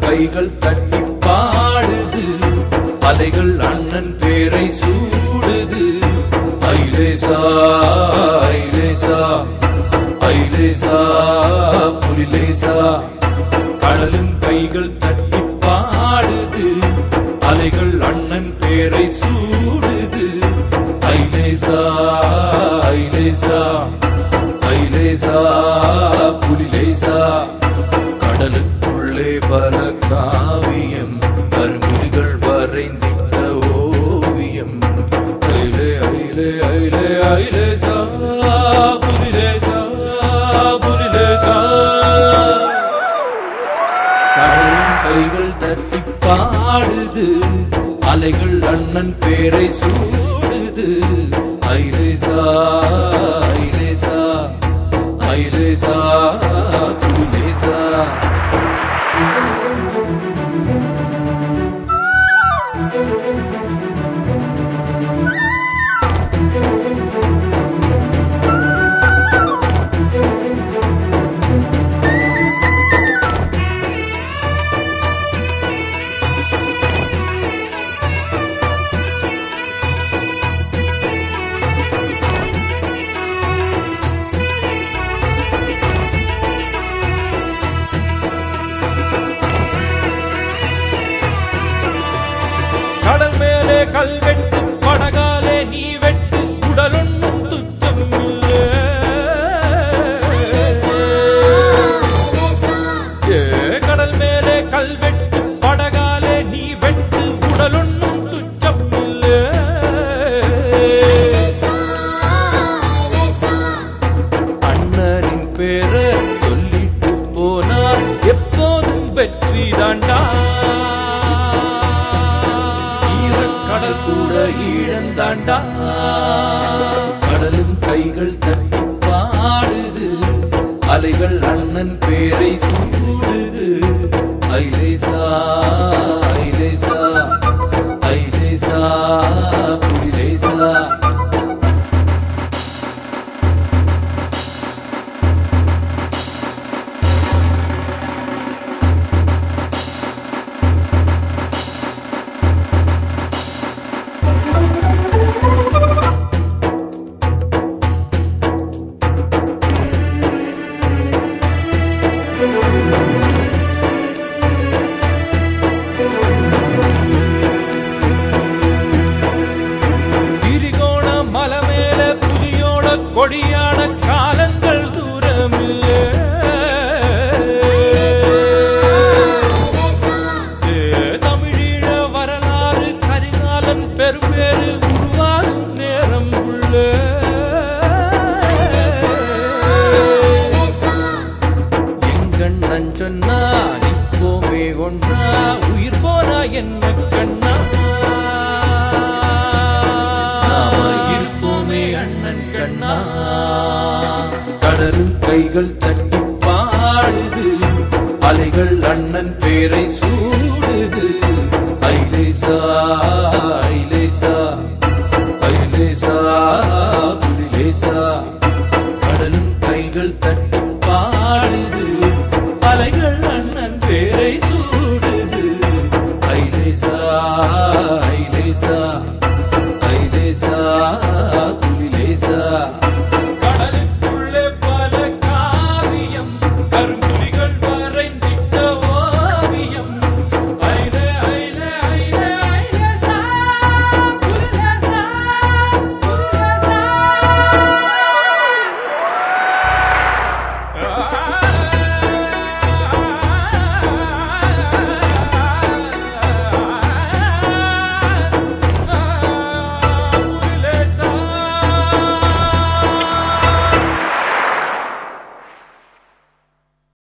கைகள் தட்டி பாடுது அலைகள் அண்ணன் பேரை சூடுது ஐலேசா ஐலேசா ஐலேசா புலிலேசா கடலும் கைகள் தட்டி பாடுது அலைகள் அண்ணன் பேரை சூடுது ஐலேசா ஐலேசா ஐலேசா புலிலேசா கடலுக்குள்ளே பல காவியம் கருமுடிகள் வரைந்திட்ட ஓவியம் ஐலே ஐலே ஐலே ஐலேசா புலிலேசா புலிலேசா கடலின் கைகள் தட்டி பாடுது அலைகள் அண்ணன் பேரை சூடுது ஐலேசா ஐலேசா ஐலேசா புலேசா கடல் மேலே கல்வெட்டு படகாலே நீ வெட்டு உடலொன்னும் துச்சம் இல்லே. ஏ கடல் மேலே கல்வெட்டு படகாலே நீ வெட்டு உடலொன்னும் துச்சம் இல்லே. அண்ணனின் பேரை சொல்லிட்டு போனா எப்போதும் வெற்றி தாண்டா கடல் கூட ஈழந்தாண்டா கடலும் கைகள் தட்டி பாடுது அலைகள் அண்ணன் பேரை சூடுது ஐலேசா ஐலேசா ஐலேசா புலிலேசா திரிகோண மலை மேல புலியோட கொடியான காலங்கள் தூரமில்லே ஏ, தமிழீழ வரலாறு கரிகாலன் பெரும்பேறு உருவாகும் நேரம் உள்ளே எங்கண்ணன் சொன்னா நிற்போமே ஒன்னா உயிர் போனா என்ன கண்ணா நாம இருப்போமே அண்ணன் கண்ணா கடலும் கைகள் தட்டி பாடுது அலைகள் அண்ணன் பேரை சூடுது ஐலேசா